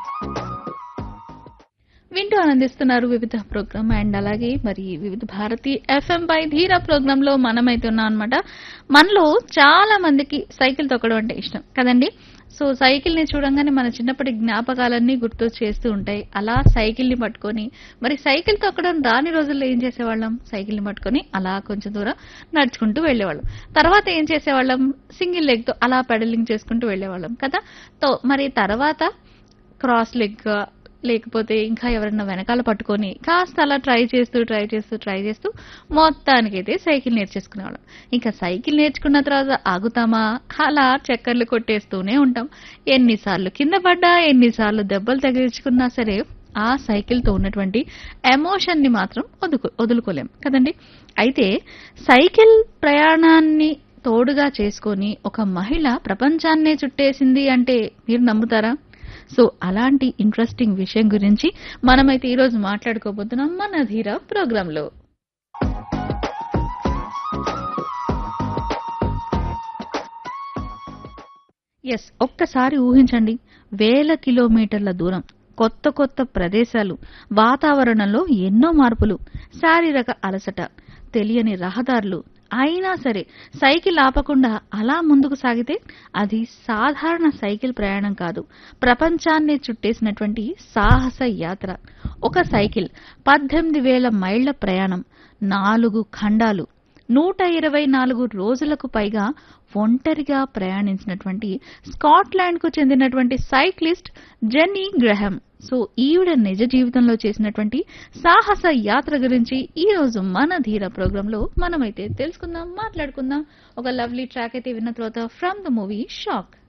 వింటూ ఆనందిస్తున్నారు వివిధ ప్రోగ్రామ్ అండ్ అలాగే మరి వివిధ భారతి ఎఫ్ఎం పై ధీర ప్రోగ్రామ్ లో మనమైతే ఉన్నాం అనమాట మనలో చాలా మందికి సైకిల్ తొక్కడం అంటే ఇష్టం కదండి సో సైకిల్ ని చూడంగానే మన చిన్నప్పటి జ్ఞాపకాలన్నీ గుర్తు చేస్తూ ఉంటాయి అలా సైకిల్ ని పట్టుకొని మరి సైకిల్ తొక్కడం రాని రోజుల్లో ఏం చేసేవాళ్ళం సైకిల్ ని పట్టుకొని అలా కొంచెం దూరం నడుచుకుంటూ వెళ్ళేవాళ్ళం తర్వాత ఏం చేసేవాళ్ళం సింగిల్ లెగ్ తో అలా పెడలింగ్ చేసుకుంటూ వెళ్ళేవాళ్ళం కదా తో మరి తర్వాత క్రాస్ లెగ్ లేకపోతే ఇంకా ఎవరన్నా వెనకాల పట్టుకొని కాస్త అలా ట్రై చేస్తూ ట్రై చేస్తూ ట్రై చేస్తూ మొత్తానికైతే సైకిల్ నేర్చేసుకునేవాళ్ళం ఇంకా సైకిల్ నేర్చుకున్న తర్వాత ఆగుతామా అలా చక్కర్లు కొట్టేస్తూనే ఉంటాం ఎన్నిసార్లు కింద పడ్డా ఎన్నిసార్లు దెబ్బలు తగిలించుకున్నా సరే ఆ సైకిల్తో ఉన్నటువంటి ఎమోషన్ ని మాత్రం వదుకు వదులుకోలేం కదండి అయితే సైకిల్ ప్రయాణాన్ని తోడుగా చేసుకొని ఒక మహిళ ప్రపంచాన్నే చుట్టేసింది అంటే మీరు నమ్ముతారా సో అలాంటి ఇంట్రెస్టింగ్ విషయం గురించి మనమైతే ఈరోజు మాట్లాడుకోబోతున్నాం మన ధీర ప్రోగ్రామ్ లో ఎస్ ఒక్కసారి ఊహించండి వేల కిలోమీటర్ల దూరం కొత్త కొత్త ప్రదేశాలు వాతావరణంలో ఎన్నో మార్పులు శారీరక అలసట తెలియని రహదారులు అయినా సరే సైకిల్ ఆపకుండా అలా ముందుకు సాగితే అది సాధారణ సైకిల్ ప్రయాణం కాదు ప్రపంచాన్ని చుట్టేసినటువంటి సాహస యాత్ర ఒక సైకిల్ పద్దెనిమిది వేల మైళ్ల ప్రయాణం నాలుగు ఖండాలు నూట ఇరవై నాలుగు రోజులకు పైగా ఒంటరిగా ప్రయాణించినటువంటి స్కాట్లాండ్ కు చెందినటువంటి సైక్లిస్ట్ జెన్నీ గ్రహం సో ఈవిడ నిజ జీవితంలో చేసినటువంటి సాహస యాత్ర గురించి ఈ రోజు మన ధీర ప్రోగ్రామ్ లో మనమైతే తెలుసుకుందాం మాట్లాడుకుందాం ఒక లవ్లీ ట్రాక్ అయితే విన్న తర్వాత ఫ్రమ్ ద మూవీ షాక్